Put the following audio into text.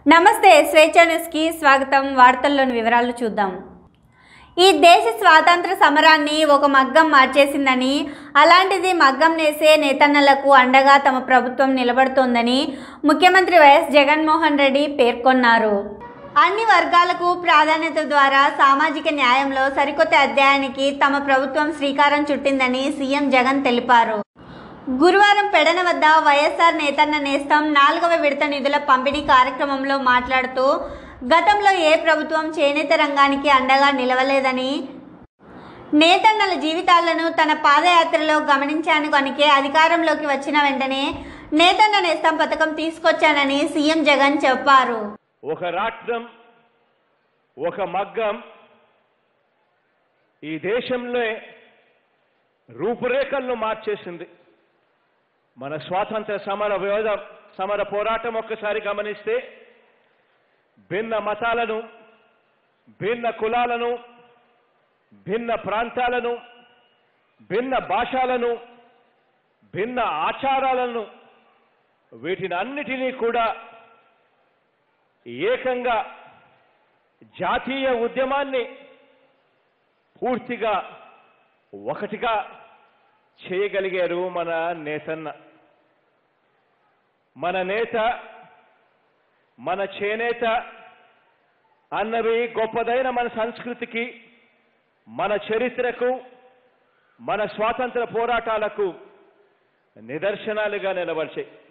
నమస్తే స్వేచ్ఛ న్యూస్కి స్వాగతం వార్తల్లోని వివరాలు చూద్దాం ఈ దేశ స్వాతంత్ర సమరాన్ని ఒక మగ్గం మార్చేసిందని అలాంటిది మగ్గం నేసే నేతన్నలకు అండగా తమ ప్రభుత్వం నిలబడుతోందని ముఖ్యమంత్రి వైఎస్ జగన్మోహన్ రెడ్డి పేర్కొన్నారు అన్ని వర్గాలకు ప్రాధాన్యత ద్వారా సామాజిక న్యాయంలో సరికొత్త అధ్యాయానికి తమ ప్రభుత్వం శ్రీకారం చుట్టిందని సీఎం జగన్ తెలిపారు గురువారం పెడన వద్ద వైఎస్ఆర్ నేతన్న నేస్తం నాలుగవ విడత నిధుల పంపిణీ కార్యక్రమంలో మాట్లాడుతూ గతంలో ఏ ప్రభుత్వం చేనేత రంగానికి అండగా నిలవలేదని నేతన్నల జీవితాలను తన పాదయాత్రలో గమనించాను కనుకే అధికారంలోకి వచ్చిన వెంటనే నేతన్న నేస్తం పథకం తీసుకొచ్చానని సీఎం జగన్ చెప్పారు ఒక రాట్నం ఒక మగ్గం ఈ దేశంలో రూపురేఖలను మార్చేసింది మన స్వాతంత్ర సమర విరోధ సమర పోరాటం ఒక్కసారి గమనిస్తే భిన్న మతాలను భిన్న కులాలను భిన్న ప్రాంతాలను భిన్న భాషలను భిన్న ఆచారాలను వీటిని అన్నిటినీ కూడా ఏకంగా జాతీయ ఉద్యమాన్ని పూర్తిగా ఒకటిగా చేయగలిగారు మన నేతన్న మన నేత మన చేనేత అన్నవి గొప్పదైన మన సంస్కృతికి మన చరిత్రకు మన స్వాతంత్ర పోరాటాలకు నిదర్శనాలుగా నిలబడిచాయి